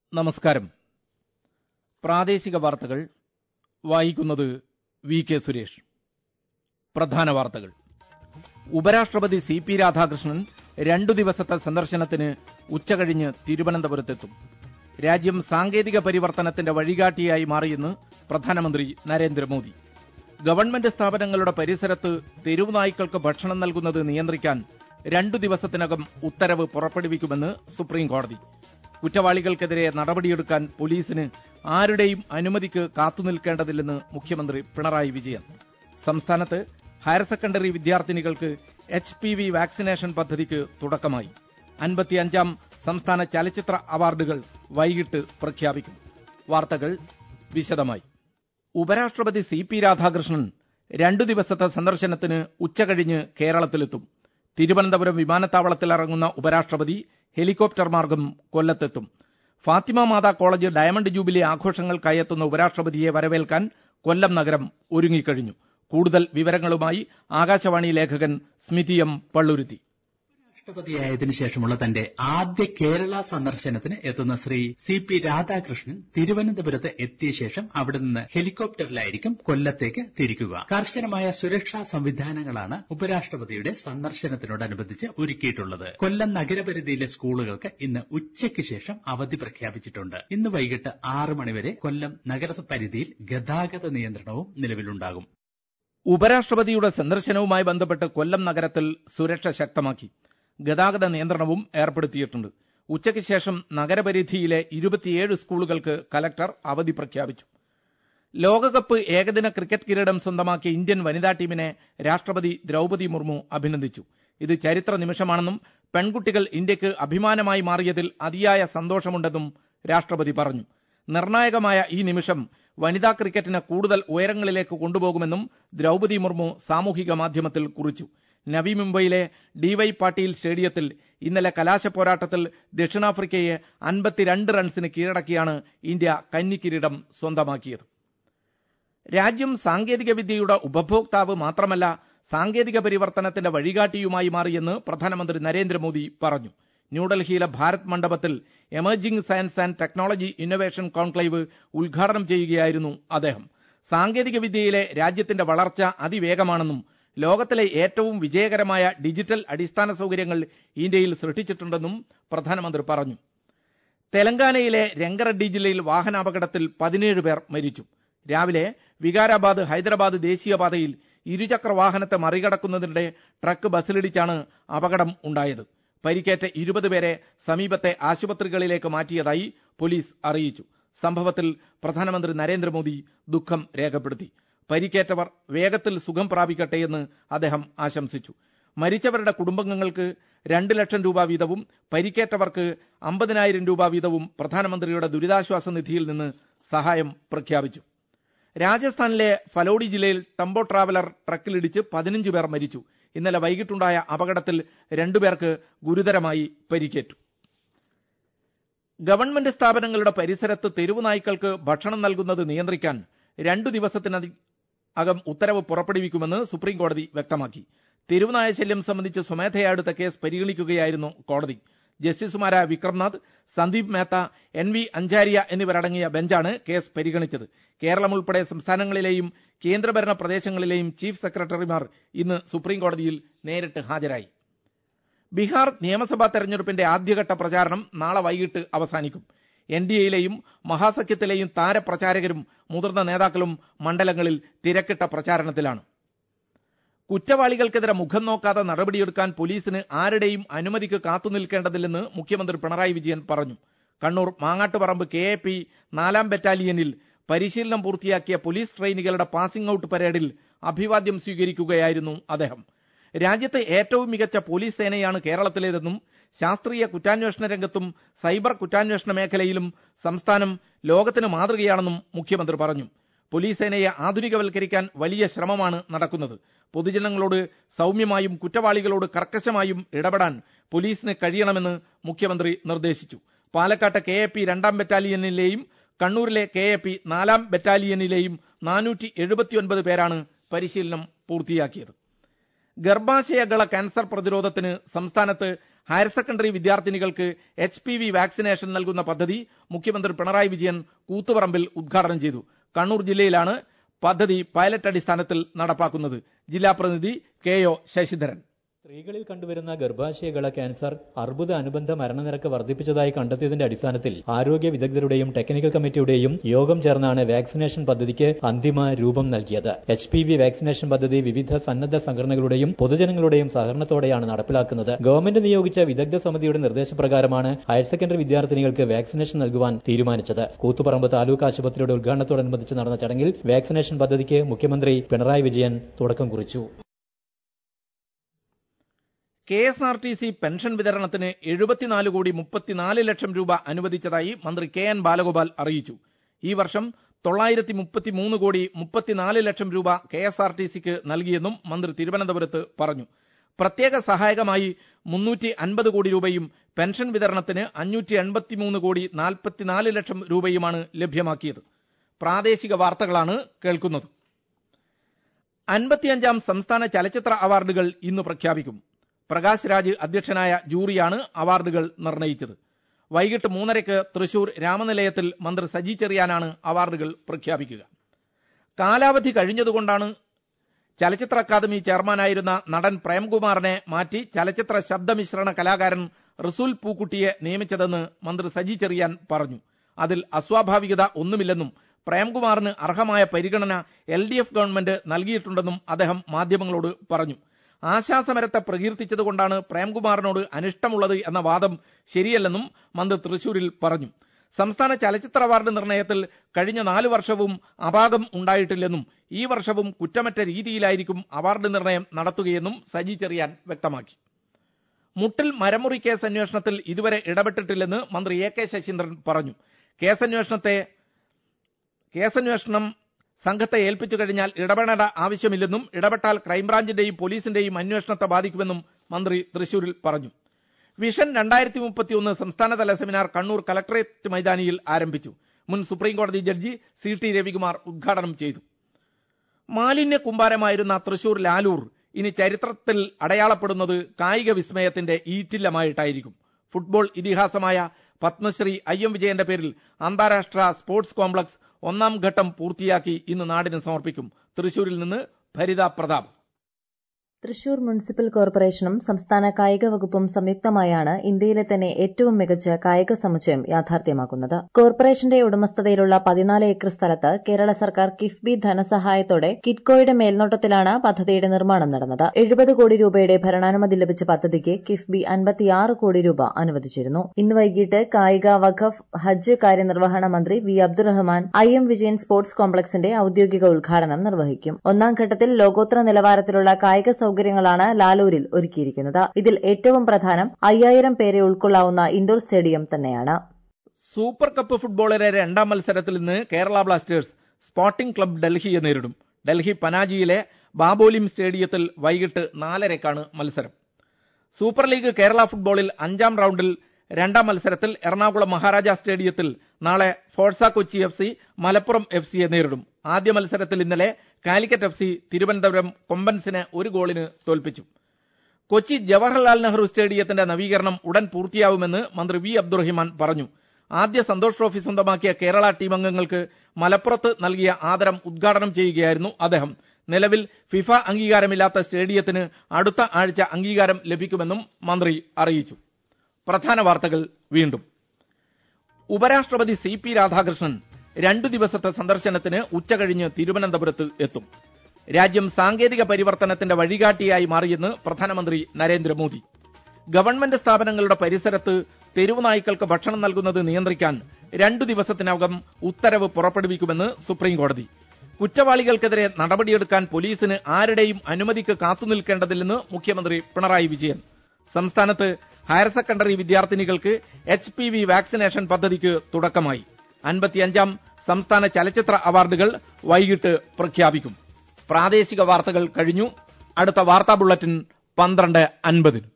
നമസ്കാരം പ്രാദേശിക വാർത്തകൾ വായിക്കുന്നത് വി കെ സുരേഷ് പ്രധാന വാർത്തകൾ ഉപരാഷ്ട്രപതി സി പി രാധാകൃഷ്ണൻ രണ്ടു ദിവസത്തെ സന്ദർശനത്തിന് ഉച്ചകഴിഞ്ഞ് തിരുവനന്തപുരത്തെത്തും രാജ്യം സാങ്കേതിക പരിവർത്തനത്തിന്റെ വഴികാട്ടിയായി മാറിയെന്ന് പ്രധാനമന്ത്രി നരേന്ദ്രമോദി ഗവൺമെന്റ് സ്ഥാപനങ്ങളുടെ പരിസരത്ത് തെരുവ് നായ്ക്കൾക്ക് ഭക്ഷണം നൽകുന്നത് നിയന്ത്രിക്കാൻ രണ്ടു ദിവസത്തിനകം ഉത്തരവ് പുറപ്പെടുവിക്കുമെന്ന് സുപ്രീം കോടതി കുറ്റവാളികൾക്കെതിരെ നടപടിയെടുക്കാൻ പോലീസിന് ആരുടെയും അനുമതിക്ക് കാത്തുനിൽക്കേണ്ടതില്ലെന്ന് മുഖ്യമന്ത്രി പിണറായി വിജയൻ സംസ്ഥാനത്ത് ഹയർ സെക്കൻഡറി വിദ്യാർത്ഥിനികൾക്ക് എച്ച് പി വി വാക്സിനേഷൻ പദ്ധതിക്ക് തുടക്കമായി അൻപത്തിയഞ്ചാം സംസ്ഥാന ചലച്ചിത്ര അവാർഡുകൾ വൈകിട്ട് പ്രഖ്യാപിക്കും വാർത്തകൾ വിശദമായി ഉപരാഷ്ട്രപതി സി പി രാധാകൃഷ്ണൻ രണ്ടു ദിവസത്തെ സന്ദർശനത്തിന് ഉച്ചകഴിഞ്ഞ് കേരളത്തിലെത്തും തിരുവനന്തപുരം വിമാനത്താവളത്തിൽ ഇറങ്ങുന്ന ഉപരാഷ്ട്രപതി ഹെലികോപ്റ്റർ മാർഗം കൊല്ലത്തെത്തും Fathima Matha college diamond jubilee ആഘോഷങ്ങൾക്കായി എത്തുന്ന ഉപരാഷ്ട്രപതിയെ വരവേൽക്കാൻ കൊല്ലം നഗരം ഒരുങ്ങിക്കഴിഞ്ഞു കൂടുതൽ വിവരങ്ങളുമായി ആകാശവാണി ലേഖകൻ സ്മിതി എം പള്ളുരുത്തി രാഷ്ട്രപതിയായതിനു ശേഷമുള്ള തന്റെ ആദ്യ കേരള സന്ദർശനത്തിന് എത്തുന്ന ശ്രീ സി പി രാധാകൃഷ്ണൻ തിരുവനന്തപുരത്ത് എത്തിയ ശേഷം അവിടെ നിന്ന് ഹെലികോപ്റ്ററിലായിരിക്കും കൊല്ലത്തേക്ക് തിരിക്കുക കർശനമായ സുരക്ഷാ സംവിധാനങ്ങളാണ് ഉപരാഷ്ട്രപതിയുടെ സന്ദർശനത്തിനോടനുബന്ധിച്ച് ഒരുക്കിയിട്ടുള്ളത് കൊല്ലം നഗരപരിധിയിലെ സ്കൂളുകൾക്ക് ഇന്ന് ഉച്ചയ്ക്ക് ശേഷം അവധി പ്രഖ്യാപിച്ചിട്ടുണ്ട് ഇന്ന് വൈകിട്ട് ആറ് മണിവരെ കൊല്ലം നഗരപരിധിയിൽ ഗതാഗത നിയന്ത്രണവും നിലവിലുണ്ടാകും ഉപരാഷ്ട്രപതിയുടെ സന്ദർശനവുമായി ബന്ധപ്പെട്ട് കൊല്ലം നഗരത്തിൽ സുരക്ഷ ശക്തമാക്കി ഗതാഗത നിയന്ത്രണവും ഏർപ്പെടുത്തിയിട്ടുണ്ട് ഉച്ചയ്ക്ക് ശേഷം നഗരപരിധിയിലെ ഇരുപത്തിയേഴ് സ്കൂളുകൾക്ക് കലക്ടർ അവധി പ്രഖ്യാപിച്ചു ലോകകപ്പ് ഏകദിന ക്രിക്കറ്റ് കിരീടം സ്വന്തമാക്കിയ ഇന്ത്യൻ വനിതാ ടീമിനെ രാഷ്ട്രപതി ദ്രൗപതി മുർമു അഭിനന്ദിച്ചു ഇത് ചരിത്ര നിമിഷമാണെന്നും പെൺകുട്ടികൾ ഇന്ത്യക്ക് അഭിമാനമായി മാറിയതിൽ അതിയായ സന്തോഷമുണ്ടെന്നും രാഷ്ട്രപതി പറഞ്ഞു നിർണായകമായ ഈ നിമിഷം വനിതാ ക്രിക്കറ്റിന് കൂടുതൽ ഉയരങ്ങളിലേക്ക് കൊണ്ടുപോകുമെന്നും ദ്രൗപതി മുർമു സാമൂഹിക മാധ്യമത്തിൽ കുറിച്ചു നവി മുംബൈയിലെ ഡിവൈ പാട്ടീൽ സ്റ്റേഡിയത്തിൽ ഇന്നലെ കലാശ പോരാട്ടത്തിൽ ദക്ഷിണാഫ്രിക്കയെ അൻപത്തിരണ്ട് റൺസിന് കീഴടക്കിയാണ് ഇന്ത്യ കന്നിക്കിരീടം സ്വന്തമാക്കിയത് രാജ്യം സാങ്കേതിക വിദ്യയുടെ ഉപഭോക്താവ് മാത്രമല്ല സാങ്കേതിക പരിവർത്തനത്തിന്റെ വഴികാട്ടിയുമായി മാറിയെന്ന് പ്രധാനമന്ത്രി നരേന്ദ്രമോദി പറഞ്ഞു ന്യൂഡൽഹിയിലെ ഭാരത് മണ്ഡപത്തിൽ emerging science and technology innovation conclave ഉദ്ഘാടനം ചെയ്യുകയായിരുന്നു അദ്ദേഹം സാങ്കേതിക വിദ്യയിലെ രാജ്യത്തിന്റെ വളർച്ച അതിവേഗമാണെന്നും ലോകത്തിലെ ഏറ്റവും വിജയകരമായ ഡിജിറ്റൽ അടിസ്ഥാന സൗകര്യങ്ങൾ ഇന്ത്യയിൽ സൃഷ്ടിച്ചിട്ടുണ്ടെന്നും പ്രധാനമന്ത്രി പറഞ്ഞു തെലങ്കാനയിലെ രംഗറെഡ്ഡി ജില്ലയിൽ വാഹനാപകടത്തിൽ പതിനേഴ് പേർ മരിച്ചു രാവിലെ വികാരാബാദ് ഹൈദരാബാദ് ദേശീയപാതയിൽ ഇരുചക്ര വാഹനത്തെ മറികടക്കുന്നതിനിടെ ട്രക്ക് ബസ്സിലിടിച്ചാണ് അപകടം ഉണ്ടായത് പരിക്കേറ്റ ഇരുപത് പേരെ സമീപത്തെ ആശുപത്രികളിലേക്ക് മാറ്റിയതായി പോലീസ് അറിയിച്ചു സംഭവത്തിൽ പ്രധാനമന്ത്രി നരേന്ദ്രമോദി ദുഃഖം രേഖപ്പെടുത്തി പരിക്കേറ്റവർ വേഗത്തിൽ സുഖം പ്രാപിക്കട്ടെയെന്ന് അദ്ദേഹം ആശംസിച്ചു മരിച്ചവരുടെ കുടുംബങ്ങൾക്ക് രണ്ട് ലക്ഷം രൂപ വീതവും പരിക്കേറ്റവർക്ക് അമ്പതിനായിരം രൂപ വീതവും പ്രധാനമന്ത്രിയുടെ ദുരിതാശ്വാസ നിധിയിൽ നിന്ന് സഹായം പ്രഖ്യാപിച്ചു രാജസ്ഥാനിലെ ഫലോഡി ജില്ലയിൽ ടെമ്പോ ട്രാവലർ ട്രക്കിലിടിച്ച് പതിനഞ്ച് പേർ മരിച്ചു ഇന്നലെ വൈകിട്ടുണ്ടായ അപകടത്തിൽ രണ്ടുപേർക്ക് ഗുരുതരമായി പരിക്കേറ്റു ഗവൺമെന്റ് സ്ഥാപനങ്ങളുടെ പരിസരത്ത് തെരുവ് നായ്ക്കൾക്ക് ഭക്ഷണം നൽകുന്നത് നിയന്ത്രിക്കാൻ രണ്ടു ദിവസത്തിനകം ഉത്തരവ് പുറപ്പെടുവിക്കുമെന്ന് സുപ്രീം കോടതി വ്യക്തമാക്കി തെരുവുനായ ശല്യം സംബന്ധിച്ച് സ്വമേധയാ എടുത്ത കേസ് പരിഗണിക്കുകയായിരുന്നു കോടതി ജസ്റ്റിസുമാരായ വിക്രംനാഥ് സന്ദീപ് മേത്ത എൻ വി അഞ്ചാരിയ എന്നിവരടങ്ങിയ ബെഞ്ചാണ് കേസ് പരിഗണിച്ചത് കേരളം ഉൾപ്പെടെ സംസ്ഥാനങ്ങളിലെയും കേന്ദ്രഭരണ പ്രദേശങ്ങളിലെയും ചീഫ് സെക്രട്ടറിമാർ ഇന്ന് സുപ്രീം കോടതിയിൽ നേരിട്ട് ഹാജരായി ബീഹാർ നിയമസഭാ തെരഞ്ഞെടുപ്പിന്റെ ആദ്യഘട്ട പ്രചാരണം നാളെ വൈകിട്ട് അവസാനിക്കും എൻ ഡി എയിലെയും മഹാസഖ്യത്തിലെയും താരപ്രചാരകരും മുതിർന്ന നേതാക്കളും മണ്ഡലങ്ങളിൽ തിരക്കിട്ട പ്രചാരണത്തിലാണ് കുറ്റവാളികൾക്കെതിരെ മുഖം നോക്കാതെ നടപടിയെടുക്കാൻ പോലീസിന് ആരുടെയും അനുമതിക്ക് കാത്തുനിൽക്കേണ്ടതില്ലെന്ന് മുഖ്യമന്ത്രി പിണറായി വിജയൻ പറഞ്ഞു Kannur Mangattuparamba K A P നാലാം ബറ്റാലിയനിൽ പരിശീലനം പൂർത്തിയാക്കിയ പോലീസ് ട്രെയിനികളുടെ പാസിംഗ് ഔട്ട് പരേഡിൽ അഭിവാദ്യം സ്വീകരിക്കുകയായിരുന്നു അദ്ദേഹം രാജ്യത്തെ ഏറ്റവും മികച്ച പോലീസ് സേനയാണ് കേരളത്തിലേതെന്നും ശാസ്ത്രീയ കുറ്റാന്വേഷണ രംഗത്തും സൈബർ കുറ്റാന്വേഷണ മേഖലയിലും സംസ്ഥാനം ലോകത്തിന് മാതൃകയാണെന്നും മുഖ്യമന്ത്രി പറഞ്ഞു പോലീസ് സേനയെ ആധുനികവൽക്കരിക്കാൻ വലിയ ശ്രമമാണ് നടക്കുന്നത് പൊതുജനങ്ങളോട് സൗമ്യമായും കുറ്റവാളികളോട് കർക്കശമായും ഇടപെടാൻ പോലീസിന് കഴിയണമെന്ന് മുഖ്യമന്ത്രി നിർദ്ദേശിച്ചു പാലക്കാട്ടെ കെ എ പി രണ്ടാം ബറ്റാലിയനിലെയും കണ്ണൂരിലെ കെ എ പി നാലാം ബറ്റാലിയനിലെയും നാനൂറ്റി എഴുപത്തിയൊൻപത് പേരാണ് പരിശീലനം പൂർത്തിയാക്കിയത് ഗർഭാശയകള ക്യാൻസർ പ്രതിരോധത്തിന് സംസ്ഥാനത്ത് ഹയർ സെക്കൻഡറി വിദ്യാർത്ഥിനികൾക്ക് എച്ച് പി വി വാക്സിനേഷൻ നൽകുന്ന പദ്ധതി മുഖ്യമന്ത്രി പിണറായി വിജയൻ കൂത്തുപറമ്പിൽ ഉദ്ഘാടനം ചെയ്തു കണ്ണൂർ ജില്ലയിലാണ് പദ്ധതി പൈലറ്റ് അടിസ്ഥാനത്തിൽ നടപ്പാക്കുന്നത് ജില്ലാ പ്രതിനിധി കെ ഒ ശശിധരൻ സ്ത്രീകളിൽ കണ്ടുവരുന്ന ഗർഭാശയകള ക്യാൻസർ അർബുദ അനുബന്ധ മരണനിരക്ക് വർദ്ധിപ്പിച്ചതായി കണ്ടെത്തിയതിന്റെ അടിസ്ഥാനത്തിൽ ആരോഗ്യ വിദഗ്ധരുടെയും ടെക്നിക്കൽ കമ്മിറ്റിയുടെയും യോഗം ചേർന്നാണ് വാക്സിനേഷൻ പദ്ധതിക്ക് അന്തിമ രൂപം നൽകിയത് എച്ച് പി വി വാക്സിനേഷൻ പദ്ധതി വിവിധ സന്നദ്ധ സംഘടനകളുടെയും പൊതുജനങ്ങളുടെയും സഹകരണത്തോടെയാണ് നടപ്പിലാക്കുന്നത് ഗവൺമെന്റ് നിയോഗിച്ച വിദഗ്ധ സമിതിയുടെ നിർദ്ദേശപ്രകാരമാണ് ഹയർ സെക്കൻഡറി വിദ്യാർത്ഥിനികൾക്ക് വാക്സിനേഷൻ നൽകുവാൻ തീരുമാനിച്ചത് കൂത്തുപറമ്പ് താലൂക്ക് ആശുപത്രിയുടെ ഉദ്ഘാടനത്തോടനുബന്ധിച്ച് നടന്ന ചടങ്ങിൽ വാക്സിനേഷൻ പദ്ധതിക്ക് മുഖ്യമന്ത്രി പിണറായി വിജയൻ തുടക്കം കുറിച്ചു K S R T C pension വിതരണത്തിന് എഴുപത്തിനാല് കോടി മുപ്പത്തിനാല് ലക്ഷം രൂപ അനുവദിച്ചതായി മന്ത്രി കെ എൻ ബാലഗോപാൽ അറിയിച്ചു ഈ വർഷം തൊള്ളായിരത്തി മുപ്പത്തിമൂന്ന് കോടി മുപ്പത്തിനാല് ലക്ഷം രൂപ കെ എസ് ആർ ടി സിക്ക് നൽകിയെന്നും മന്ത്രി തിരുവനന്തപുരത്ത് പറഞ്ഞു പ്രത്യേക സഹായകമായി മുന്നൂറ്റി അൻപത് കോടി രൂപയും പെൻഷൻ വിതരണത്തിന് അഞ്ഞൂറ്റി എൺപത്തിമൂന്ന് കോടി നാൽപ്പത്തിനാല് ലക്ഷം രൂപയുമാണ് ലഭ്യമാക്കിയത് പ്രാദേശിക വാർത്തകളാണ് കേൾക്കുന്നത് അൻപത്തിയഞ്ചാം സംസ്ഥാന ചലച്ചിത്ര അവാർഡുകൾ ഇന്ന് പ്രഖ്യാപിക്കും പ്രകാശ് രാജ് അധ്യക്ഷനായ ജൂറിയാണ് അവാർഡുകൾ നിർണയിച്ചത് വൈകിട്ട് മൂന്നരയ്ക്ക് തൃശൂർ രാമനിലയത്തിൽ മന്ത്രി സജി ചെറിയാനാണ് അവാർഡുകൾ പ്രഖ്യാപിക്കുക കാലാവധി കഴിഞ്ഞതുകൊണ്ടാണ് ചലച്ചിത്ര അക്കാദമി ചെയർമാനായിരുന്ന നടൻ പ്രേംകുമാറിനെ മാറ്റി ചലച്ചിത്ര ശബ്ദമിശ്രണ കലാകാരൻ റസൂൽ പൂക്കുട്ടിയെ നിയമിച്ചതെന്ന് മന്ത്രി സജി ചെറിയാൻ പറഞ്ഞു അതിൽ അസ്വാഭാവികത ഒന്നുമില്ലെന്നും പ്രേംകുമാറിന് അർഹമായ പരിഗണന എൽ ഡി എഫ് ഗവൺമെന്റ് നൽകിയിട്ടുണ്ടെന്നും അദ്ദേഹം മാധ്യമങ്ങളോട് പറഞ്ഞു ആശാസമരത്തെ പ്രകീർത്തിച്ചതുകൊണ്ടാണ് പ്രേംകുമാറിനോട് അനിഷ്ടമുള്ളത് എന്ന വാദം ശരിയല്ലെന്നും മന്ത്രി തൃശൂരിൽ പറഞ്ഞു സംസ്ഥാന ചലച്ചിത്ര അവാർഡ് നിർണയത്തിൽ കഴിഞ്ഞ നാലു വർഷവും അപാകം ഉണ്ടായിട്ടില്ലെന്നും ഈ വർഷവും കുറ്റമറ്റ രീതിയിലായിരിക്കും അവാർഡ് നിർണയം നടത്തുകയെന്നും സജി ചെറിയാൻ വ്യക്തമാക്കി മുട്ടിൽ മരമുറി കേസ് അന്വേഷണത്തിൽ ഇതുവരെ ഇടപെട്ടിട്ടില്ലെന്ന് മന്ത്രി എ കെ ശശീന്ദ്രൻ പറഞ്ഞു കേസന്വേഷണത്തെ കേസന്വേഷണം സംഘത്തെ ഏൽപ്പിച്ചു കഴിഞ്ഞാൽ ഇടപെടേണ്ട ആവശ്യമില്ലെന്നും ഇടപെട്ടാൽ ക്രൈംബ്രാഞ്ചിന്റെയും പോലീസിന്റെയും അന്വേഷണത്തെ ബാധിക്കുമെന്നും മന്ത്രി തൃശൂരിൽ പറഞ്ഞു വിഷൻ രണ്ടായിരത്തി മുപ്പത്തിയൊന്ന് സംസ്ഥാനതല സെമിനാർ കണ്ണൂർ കലക്ടറേറ്റ് മൈതാനിയിൽ ആരംഭിച്ചു മുൻ സുപ്രീംകോടതി ജഡ്ജി സി ടി രവികുമാർ ഉദ്ഘാടനം ചെയ്തു മാലിന്യ കുമ്പാരമായിരുന്ന തൃശൂർ ലാലൂർ ഇനി ചരിത്രത്തിൽ അടയാളപ്പെടുന്നത് കായിക വിസ്മയത്തിന്റെ ഈറ്റില്ലമായിട്ടായിരിക്കും ഫുട്ബോൾ ഇതിഹാസമായ പത്മശ്രീ ഐ എം വിജയന്റെ പേരിൽ അന്താരാഷ്ട്ര സ്പോർട്സ് കോംപ്ലക്സ് ഒന്നാം ഘട്ടം പൂർത്തിയാക്കി ഇന്ന് നാടിന് സമർപ്പിക്കും തൃശൂരിൽ നിന്ന് ഭരിത പ്രതാപ് തൃശൂർ മുനിസിപ്പൽ കോർപ്പറേഷനും സംസ്ഥാന കായിക വകുപ്പും സംയുക്തമായാണ് ഇന്ത്യയിലെ തന്നെ ഏറ്റവും മികച്ച കായിക സമുച്ചയം യാഥാർത്ഥ്യമാക്കുന്നത് കോർപ്പറേഷന്റെ ഉടമസ്ഥതയിലുള്ള പതിനാല് ഏക്കർ സ്ഥലത്ത് കേരള സർക്കാർ കിഫ്ബി ധനസഹായത്തോടെ കിറ്റ്കോയുടെ മേൽനോട്ടത്തിലാണ് പദ്ധതിയുടെ നിർമ്മാണം നടന്നത് എഴുപത് കോടി രൂപയുടെ ഭരണാനുമതി ലഭിച്ച പദ്ധതിക്ക് കിഫ്ബി അൻപത്തിയാറ് കോടി രൂപ അനുവദിച്ചിരുന്നു ഇന്ന് വൈകിട്ട് കായിക വഖഫ് ഹജ്ജ് കാര്യനിർവഹണ മന്ത്രി V Abdurahman I M Vijayan sports കോംപ്ലക്സിന്റെ ഔദ്യോഗിക ഉദ്ഘാടനം നിർവഹിക്കും ഒന്നാം ഘട്ടത്തിൽ ലോകോത്തര നിലവാരത്തിലുള്ള കായിക സൌകര്യങ്ങളാണ് ലാലൂരിൽ ഒരുക്കിയിരിക്കുന്നത് ഇതിൽ ഏറ്റവും പ്രധാനം അയ്യായിരം പേരെ ഉൾക്കൊള്ളാവുന്ന ഇൻഡോർ സ്റ്റേഡിയം തന്നെയാണ് സൂപ്പർ കപ്പ് ഫുട്ബോളിലെ രണ്ടാം മത്സരത്തിൽ ഇന്ന് കേരള ബ്ലാസ്റ്റേഴ്സ് സ്പോർട്ടിംഗ് ക്ലബ് ഡൽഹിയെ നേരിടും ഡൽഹി പനാജിയിലെ ബാബോലിം സ്റ്റേഡിയത്തിൽ വൈകിട്ട് നാലരയ്ക്കാണ് മത്സരം സൂപ്പർ ലീഗ് കേരള ഫുട്ബോളിൽ അഞ്ചാം റൌണ്ടിൽ രണ്ടാം മത്സരത്തിൽ എറണാകുളം മഹാരാജ സ്റ്റേഡിയത്തിൽ നാളെ Forca Kochi F C Malappuram F സിയെ നേരിടും ആദ്യ മത്സരത്തിൽ ഇന്നലെ കാലിക്കറ്റ് എഫ് സി തിരുവനന്തപുരം കൊമ്പൻസിനെ ഒരു ഗോളിന് തോൽപ്പിച്ചു കൊച്ചി ജവഹർലാൽ നെഹ്റു സ്റ്റേഡിയത്തിന്റെ നവീകരണം ഉടൻ പൂർത്തിയാവുമെന്ന് മന്ത്രി വി അബ്ദുറഹിമാൻ പറഞ്ഞു ആദ്യ സന്തോഷ് ട്രോഫി സ്വന്തമാക്കിയ കേരള ടീം അംഗങ്ങൾക്ക് മലപ്പുറത്ത് നൽകിയ ആദരം ഉദ്ഘാടനം ചെയ്യുകയായിരുന്നു അദ്ദേഹം നിലവിൽ ഫിഫ അംഗീകാരമില്ലാത്ത സ്റ്റേഡിയത്തിന് അടുത്ത ആഴ്ച അംഗീകാരം ലഭിക്കുമെന്നും മന്ത്രി അറിയിച്ചു പ്രധാന വാർത്തകൾ വീണ്ടും ഉപരാഷ്ട്രപതി സി പി രാധാകൃഷ്ണൻ രണ്ടു ദിവസത്തെ സന്ദർശനത്തിന് ഉച്ചകഴിഞ്ഞ് തിരുവനന്തപുരത്ത് എത്തും രാജ്യം സാങ്കേതിക പരിവർത്തനത്തിന്റെ വഴികാട്ടിയായി മാറിയെന്ന് പ്രധാനമന്ത്രി നരേന്ദ്രമോദി ഗവൺമെന്റ് സ്ഥാപനങ്ങളുടെ പരിസരത്ത് തെരുവ് നായ്ക്കൾക്ക് ഭക്ഷണം നൽകുന്നത് നിയന്ത്രിക്കാൻ രണ്ടു ദിവസത്തിനകം ഉത്തരവ് പുറപ്പെടുവിക്കുമെന്ന് സുപ്രീംകോടതി കുറ്റവാളികൾക്കെതിരെ നടപടിയെടുക്കാൻ പോലീസിന് ആരുടെയും അനുമതിക്ക് കാത്തുനിൽക്കേണ്ടതില്ലെന്ന് മുഖ്യമന്ത്രി പിണറായി വിജയൻ സംസ്ഥാനത്ത് ഹയർ സെക്കൻഡറി വിദ്യാർത്ഥിനികൾക്ക് എച്ച് പി വി വാക്സിനേഷൻ പദ്ധതിക്ക് തുടക്കമായി അൻപത്തിയഞ്ചാം സംസ്ഥാന ചലച്ചിത്ര അവാർഡുകൾ വൈകിട്ട് പ്രഖ്യാപിക്കും പ്രാദേശിക വാർത്തകൾ കഴിഞ്ഞു അടുത്ത വാർത്താ ബുള്ളറ്റിൻ പന്ത്രണ്ട് അൻപതിന്